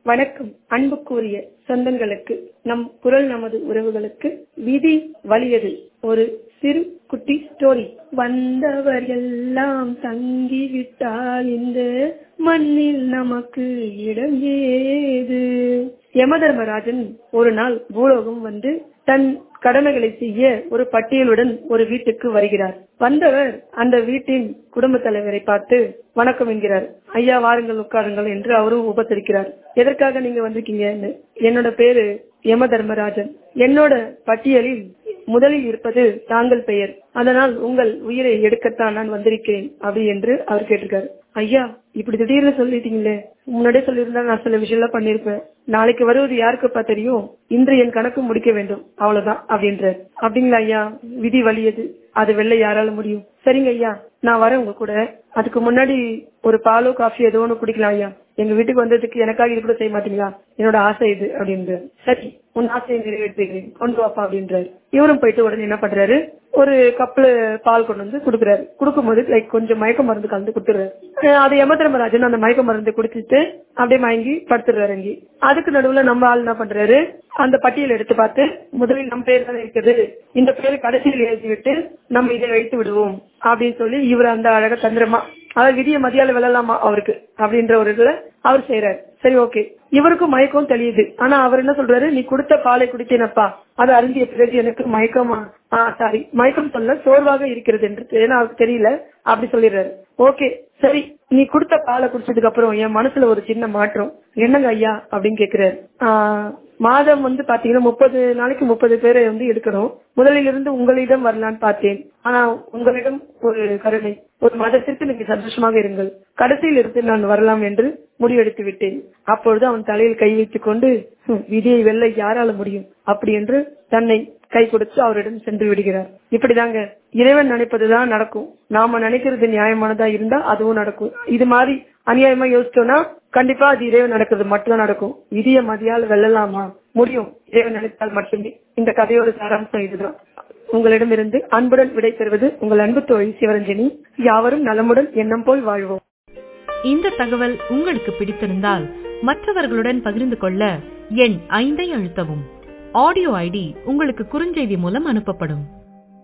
வணக்கம் அன்புக்குரிய சொந்தங்களுக்கு நம் குரல் நமது உறவுகளுக்கு விதி வலியது ஒரு சிறு குட்டி ஸ்டோரி வந்தவர் எல்லாம் தங்கிவிட்டால் இந்த மண்ணில் நமக்கு இடம் ஏது யமதர்மராஜன் ஒரு நாள் பூலோகம் வந்து தன் கடமைகளை செய்ய ஒரு பட்டியலுடன் ஒரு வீட்டுக்கு வருகிறார் வந்தவர் அந்த வீட்டின் குடும்ப தலைவரை பார்த்து வணக்கம் என்கிறார் ஐயா வாருங்கள் உட்காருங்கள் என்று அவரும் உபசரிக்கிறார் எதற்காக நீங்க வந்திருக்கீங்க என்னோட பேரு யம தர்மராஜன் என்னோட பட்டியலில் முதலில் இருப்பது தாங்கள் பெயர் அதனால் உங்கள் உயிரை எடுக்கத்தான் நான் வந்திருக்கிறேன் அப்படி என்று அவர் கேட்டிருக்காரு ஐயா இப்படி திடீர்னு சொல்லிட்டீங்களே முன்னாடியே சொல்லியிருந்தா நான் சில விஷயம் எல்லாம் பண்ணிருப்பேன் நாளைக்கு வருவது யாருக்குப்பா தெரியும் இன்று என் கணக்கு முடிக்க வேண்டும் அவ்வளவுதான் அப்படின்றார் அப்படிங்களா ஐயா விதி வலியது அது வெள்ள யாரால முடியும் சரிங்க ஐயா நான் வரேன் உங்க கூட அதுக்கு முன்னாடி ஒரு பாலோ காஃபி ஏதோ ஒன்று குடிக்கலாம் ஐயா எங்க வீட்டுக்கு வந்ததுக்கு எனக்காக இது கூட செய்ய மாட்டீங்களா என்னோட ஆசை இது அப்படின்றார் சரி உன் ஆசையை நிறைவேற்றுகிறேன் கொண்டு வாப்பா அப்படின்றாரு இவரும் போயிட்டு உடனே என்ன பண்றாரு ஒரு கப்ல பால் கொண்டு வந்து குடுக்குறாரு குடுக்கும்போது லைக் கொஞ்சம் மயக்க மருந்து கலந்து கொடுத்துறாரு அது யமதர்மராஜன் அந்த மயக்க மருந்து குடிச்சிட்டு அப்படியே மயங்கி படுத்துறாரு அங்கே அதுக்கு நடுவுல நம்ம ஆள் என்ன பண்றாரு அந்த பட்டியல் எடுத்து பார்த்து முதலில் நம்ம பேர் தான் இருக்குது இந்த பேர் கடைசியில் எழுதி விட்டு நம்ம இதை வைத்து விடுவோம் அப்படின்னு சொல்லி இவர் அந்த அழக தந்திரமா அதாவது விதிய மதியால விழலாமா அவருக்கு அப்படின்ற ஒரு இதுல அவர் செய்யறாரு சரி ஓகே இவருக்கும் மயக்கம் தெரியுது ஆனா அவர் என்ன சொல்றாரு நீ கொடுத்த பாலை குடித்தேனப்பா அது அருந்திய பிறகு எனக்கு மயக்கமா ஆஹ் சாரி மயக்கம் சொல்ல சோர்வாக இருக்கிறது என்று ஏன்னா அவருக்கு தெரியல அப்படி சொல்லிடுறாரு ஓகே சரி நீ கொடுத்த பாலை குடிச்சதுக்கு அப்புறம் என் மனசுல ஒரு சின்ன மாற்றம் என்னங்க ஐயா அப்படின்னு கேக்குறாரு ஆஹ் மாதம் வந்து பாத்தீங்கன்னா முப்பது நாளைக்கு முப்பது பேரை வந்து எடுக்கணும் முதலில் இருந்து உங்களிடம் வரலான்னு பார்த்தேன் ஆனா உங்களிடம் ஒரு கருணை ஒரு மதத்திற்கு நீங்க சந்தோஷமாக இருங்கள் கடைசியில் இருந்து நான் வரலாம் என்று முடிவெடுத்து விட்டேன் அப்பொழுது அவன் தலையில் கை வைத்துக் கொண்டு விதியை வெல்ல யாரால முடியும் அப்படி என்று தன்னை கை கொடுத்து அவரிடம் சென்று விடுகிறார் இப்படிதாங்க இறைவன் நினைப்பதுதான் நடக்கும் நாம நினைக்கிறது நியாயமானதா இருந்தா அதுவும் நடக்கும் இது மாதிரி அநியாயமா யோசிச்சோம்னா கண்டிப்பா அது இறைவன் நடக்கிறது மட்டும்தான் நடக்கும் விதிய மதியால் வெல்லலாமா முடியும் இறைவன் நினைத்தால் மட்டுமே இந்த கதையோட சாராம்சம் இதுதான் உங்களிடமிருந்து அன்புடன் விடை பெறுவது உங்கள் அன்பு தோழி சிவரஞ்சனி யாவரும் நலமுடன் எண்ணம் போல் வாழ்வோம் இந்த தகவல் உங்களுக்கு பிடித்திருந்தால் மற்றவர்களுடன் பகிர்ந்து கொள்ள எண் ஐந்தை அழுத்தவும் ஆடியோ ஐடி உங்களுக்கு குறுஞ்செய்தி மூலம் அனுப்பப்படும்